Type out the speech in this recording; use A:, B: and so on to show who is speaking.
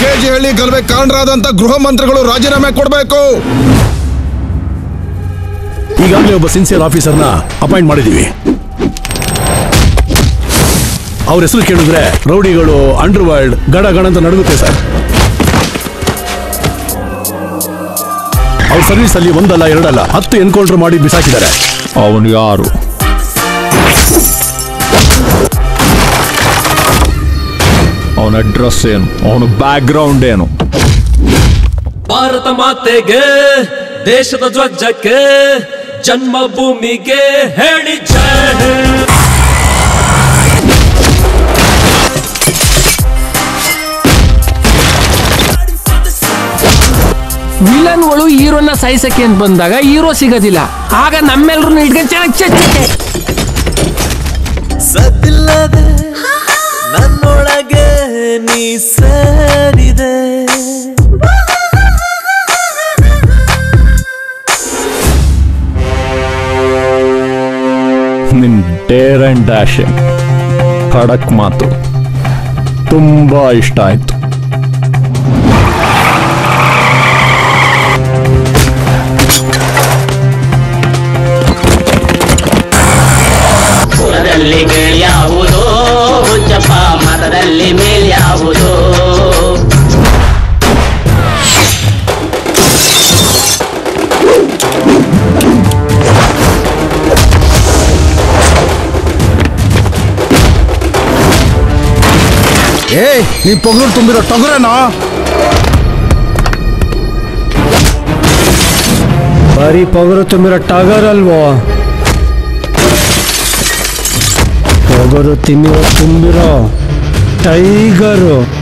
A: KG ಹಳ್ಳಿ ಗಲಭೆ ಕಾರಣರಾದಂತ ಗೃಹ ಮಂತ್ರಿಗಳು ರಾಜೀನಾಮೆ ಕೊಡಬೇಕು
B: ಈಗಾಗಲೇ ಒಬ್ಬ ಸಿನ್ಸಿಯರ್ ಆಫೀಸರ್ನ ಅಪಾಯಿಂಟ್ ಮಾಡಿದೀವಿ ಅವ್ರ ಹೆಸರು ಕೇಳಿದ್ರೆ ರೌಡಿಗಳು ಅಂಡರ್ ವರ್ಲ್ಡ್ ಗಡ ಗಡ ಅಂತ ನಡುಗುತ್ತೆ ಸರ್ ಅವ್ರ ಸರ್ವಿಸ್ ಅಲ್ಲಿ ಒಂದಲ್ಲ ಎರಡಲ್ಲ ಹತ್ತು ಎನ್ಕೌಂಟರ್ ಮಾಡಿ ಬಿಸಾಕಿದ್ದಾರೆ
C: ಅವನು ಯಾರು ಅವನ ಅಡ್ರೆಸ್ ಏನು ಅವನ ಬ್ಯಾಕ್ ಗ್ರೌಂಡ್ ಏನು
D: ಭಾರತ ಮಾತೆಗೆ ದೇಶದ ಧ್ವಜಕ್ಕೆ ಜನ್ಮಭೂಮಿಗೆ ಹೇಳಿ ಜಯ
E: ವಿಲನ್ಗಳು ಹೀರೋನ ಸಾಯಿಸಕ್ಕೆ ಅಂತ ಬಂದಾಗ ಹೀರೋ ಸಿಗೋದಿಲ್ಲ ಆಗ ನಮ್ಮೆಲ್ರು ಇಟ್ಕೊಂಡು ಚೆನ್ನಾಗಿ ಚಚ್ಚಕ್ಕೆ
F: ಸದ್ದಿಲ್ಲದೆ ನನ್ನೊಳಗೆ ನೀ ಸೇರಿದೆ
C: ನಿನ್ ಡೇರ್ ಅಂಡ್ ಡ್ಯಾಶಿಂಗ್ ಖಡಕ್ ಮಾತು ತುಂಬಾ ಇಷ್ಟ ಆಯ್ತು
G: ಸುರದಲ್ಲಿ ಮೇಲ್ಯಾವುದೋ ಹುಚ್ಚಪ್ಪ ಮತದಲ್ಲಿ ಮೇಲ್ಯಾವುದೋ
A: ಏ ನೀ ಪೊಗರು ತುಂಬಿರೋ ಟೊಗರೇನೋ
H: ಬರೀ ಪೊಗರು ತುಂಬಿರೋ ಟಗರ್ ಅಲ್ವೋ ಪೊಗರು ತಿನ್ನಿರೋ ತುಂಬಿರೋ ಟೈಗರು